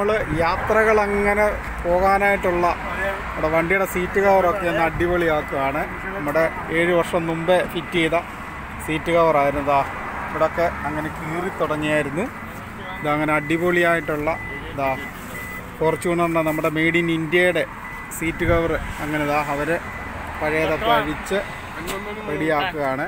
നമ്മൾ യാത്രകൾ അങ്ങനെ പോകാനായിട്ടുള്ള നമ്മുടെ വണ്ടിയുടെ സീറ്റ് കവറൊക്കെ ഒന്ന് അടിപൊളിയാക്കുകയാണ് നമ്മുടെ ഏഴ് വർഷം മുമ്പേ ഫിറ്റ് ചെയ്ത സീറ്റ് കവറായിരുന്നു ഇതാ ഇവിടെയൊക്കെ അങ്ങനെ കീറി തുടങ്ങിയായിരുന്നു ഇതങ്ങനെ അടിപൊളിയായിട്ടുള്ള ഇതാ ഫോർച്യൂണറിൻ്റെ നമ്മുടെ മെയ്ഡ് ഇൻ ഇന്ത്യയുടെ സീറ്റ് കവർ അങ്ങനെ ഇതാ അവർ പഴയതൊക്കെ അഴിച്ച് റെഡിയാക്കുകയാണ്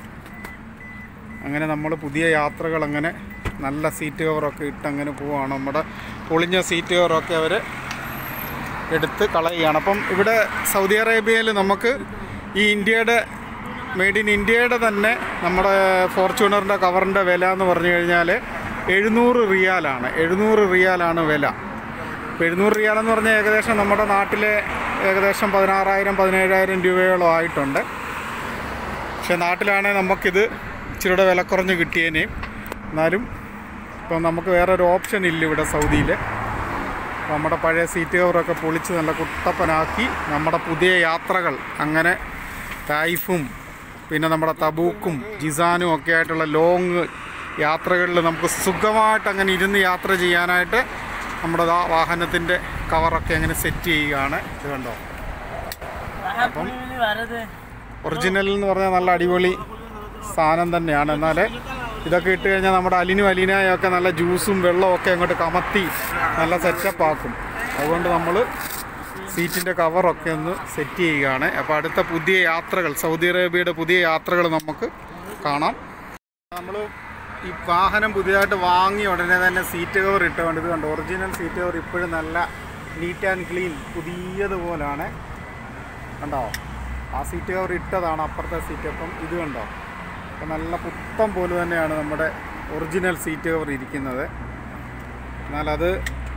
അങ്ങനെ നമ്മൾ പുതിയ യാത്രകൾ അങ്ങനെ നല്ല സീറ്റ് കവറൊക്കെ ഇട്ട് അങ്ങനെ പോവുകയാണ് നമ്മുടെ പൊളിഞ്ഞ സീറ്റ് കവറൊക്കെ അവർ എടുത്ത് കളയുകയാണ് അപ്പം ഇവിടെ സൗദി അറേബ്യയിൽ നമുക്ക് ഈ ഇന്ത്യയുടെ മെയ്ഡ് ഇൻ ഇന്ത്യയുടെ തന്നെ നമ്മുടെ ഫോർച്യൂണറിൻ്റെ കവറിൻ്റെ വില എന്ന് പറഞ്ഞു കഴിഞ്ഞാൽ എഴുന്നൂറ് റിയാലാണ് എഴുന്നൂറ് റിയാലാണ് വില ഇപ്പോൾ എഴുന്നൂറ് റിയാലെന്ന് പറഞ്ഞാൽ ഏകദേശം നമ്മുടെ നാട്ടിലെ ഏകദേശം പതിനാറായിരം പതിനേഴായിരം രൂപയോളം ആയിട്ടുണ്ട് പക്ഷെ നാട്ടിലാണെങ്കിൽ നമുക്കിത് ഇച്ചിരിയുടെ വില കുറഞ്ഞ് കിട്ടിയേനെയും എന്നാലും ഇപ്പം നമുക്ക് വേറെ ഒരു ഓപ്ഷൻ ഇല്ല ഇവിടെ സൗദിയിൽ നമ്മുടെ പഴയ സീറ്റ് കവറൊക്കെ പൊളിച്ച് നല്ല കുട്ടപ്പനാക്കി നമ്മുടെ പുതിയ യാത്രകൾ അങ്ങനെ ടൈഫും പിന്നെ നമ്മുടെ തബൂക്കും ജിസാനും ഒക്കെ ആയിട്ടുള്ള ലോങ് യാത്രകളിൽ നമുക്ക് സുഖമായിട്ട് അങ്ങനെ ഇരുന്ന് യാത്ര ചെയ്യാനായിട്ട് നമ്മുടെ ദാ വാഹനത്തിൻ്റെ കവറൊക്കെ അങ്ങനെ സെറ്റ് ചെയ്യുകയാണ് ഇത് കണ്ടോ അപ്പം ഒറിജിനൽ എന്ന് പറഞ്ഞാൽ നല്ല അടിപൊളി സാധനം തന്നെയാണ് എന്നാൽ ഇതൊക്കെ ഇട്ട് കഴിഞ്ഞാൽ നമ്മുടെ അലിനും അലിനായും ഒക്കെ നല്ല ജ്യൂസും വെള്ളവും ഒക്കെ അങ്ങോട്ട് കമത്തി നല്ല സെറ്റപ്പ് ആക്കും അതുകൊണ്ട് നമ്മൾ സീറ്റിൻ്റെ കവറൊക്കെ ഒന്ന് സെറ്റ് ചെയ്യുകയാണ് അപ്പോൾ അടുത്ത പുതിയ യാത്രകൾ സൗദി അറേബ്യയുടെ പുതിയ യാത്രകൾ നമുക്ക് കാണാം നമ്മൾ ഈ വാഹനം പുതിയതായിട്ട് വാങ്ങി ഉടനെ തന്നെ സീറ്റ് കവർ ഇട്ടുകൊണ്ട് ഇത് കണ്ടോ ഒറിജിനൽ സീറ്റ് കവർ ഇപ്പോഴും നല്ല നീറ്റ് ആൻഡ് ക്ലീൻ പുതിയതുപോലാണ് കണ്ടോ ആ സീറ്റ് കവർ ഇട്ടതാണ് അപ്പുറത്തെ സീറ്റ് അപ്പം ഇത് കണ്ടോ അപ്പം നല്ല പുത്തം പോലെ തന്നെയാണ് നമ്മുടെ ഒറിജിനൽ സീറ്റ് കവർ ഇരിക്കുന്നത് എന്നാലത്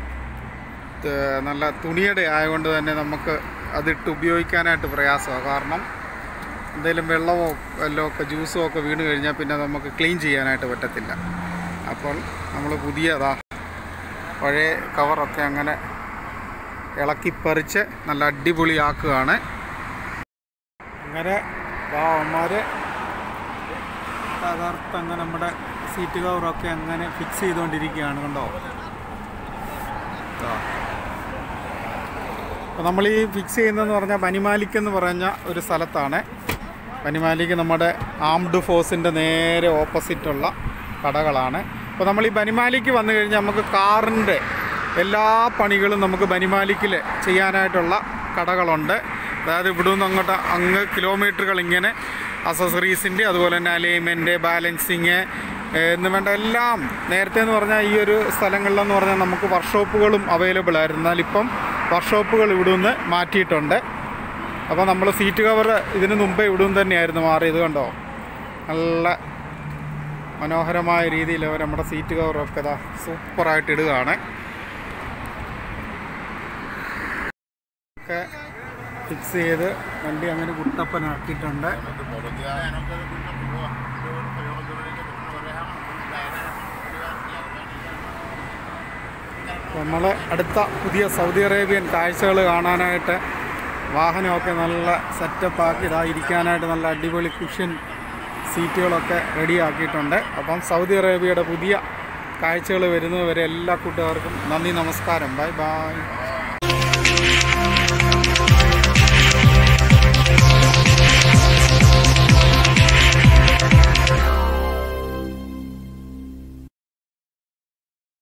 ഏർ നല്ല തുണിയുടെ ആയതുകൊണ്ട് തന്നെ നമുക്ക് അതിട്ട് ഉപയോഗിക്കാനായിട്ട് പ്രയാസമാണ് കാരണം എന്തെങ്കിലും വെള്ളമോ വല്ലതും ഒക്കെ ജ്യൂസോ ഒക്കെ വീണ് കഴിഞ്ഞാൽ പിന്നെ നമുക്ക് ക്ലീൻ ചെയ്യാനായിട്ട് പറ്റത്തില്ല അപ്പോൾ നമ്മൾ പുതിയതാ പഴയ കവറൊക്കെ അങ്ങനെ ഇളക്കിപ്പറിച്ച് നല്ല അടിപൊളിയാക്കുകയാണ് അങ്ങനെ അവന്മാർ തകർത്ത് അങ്ങനെ നമ്മുടെ സീറ്റ് കവറൊക്കെ അങ്ങനെ ഫിക്സ് ചെയ്തുകൊണ്ടിരിക്കുകയാണ് കണ്ടോ അപ്പോൾ നമ്മൾ ഈ ഫിക്സ് ചെയ്യുന്നതെന്ന് പറഞ്ഞാൽ ബനിമാലിക് എന്ന് പറഞ്ഞ ഒരു സ്ഥലത്താണ് ബനിമാലിക് നമ്മുടെ ആംഡ് ഫോഴ്സിൻ്റെ നേരെ ഓപ്പോസിറ്റുള്ള കടകളാണ് അപ്പോൾ നമ്മൾ ഈ ബനിമാലിക്ക് വന്നു കഴിഞ്ഞാൽ നമുക്ക് കാറിൻ്റെ എല്ലാ പണികളും നമുക്ക് ബനിമാലിക്കിൽ ചെയ്യാനായിട്ടുള്ള കടകളുണ്ട് അതായത് ഇവിടെ നിന്ന് അങ്ങോട്ട് അങ്ങ് കിലോമീറ്ററുകൾ ഇങ്ങനെ അസസറീസിൻ്റെ അതുപോലെ തന്നെ അലൈൻമെൻറ്റ് ബാലൻസിങ് എന്ന് വേണ്ട എല്ലാം നേരത്തെ എന്ന് പറഞ്ഞാൽ ഈ ഒരു സ്ഥലങ്ങളിലെന്ന് പറഞ്ഞാൽ നമുക്ക് വർക്ക്ഷോപ്പുകളും അവൈലബിൾ ആയിരുന്നു എന്നാൽ ഇപ്പം വർക്ക്ഷോപ്പുകൾ ഇവിടെ നിന്ന് മാറ്റിയിട്ടുണ്ട് അപ്പോൾ നമ്മൾ സീറ്റ് കവർ ഇതിന് മുമ്പേ ഇവിടെ നിന്ന് തന്നെയായിരുന്നു മാറിയത് കണ്ടോ നല്ല മനോഹരമായ രീതിയിൽ അവർ നമ്മുടെ സീറ്റ് കവറൊക്കെ ഇതാ സൂപ്പറായിട്ട് ഇടുകയാണ് ഒക്കെ ഫിക്സ് ചെയ്ത് വണ്ടി അങ്ങനെ കുട്ടപ്പനാക്കിയിട്ടുണ്ട് നമ്മൾ അടുത്ത പുതിയ സൗദി അറേബ്യൻ കാഴ്ചകൾ കാണാനായിട്ട് വാഹനമൊക്കെ നല്ല സെറ്റപ്പാക്കി ഇതാ ഇരിക്കാനായിട്ട് നല്ല അടിപൊളി കുഷ്യൻ സീറ്റുകളൊക്കെ റെഡിയാക്കിയിട്ടുണ്ട് അപ്പം സൗദി അറേബ്യയുടെ പുതിയ കാഴ്ചകൾ വരുന്നവരെ എല്ലാ കൂട്ടുകാർക്കും നന്ദി നമസ്കാരം ബൈ ബൈ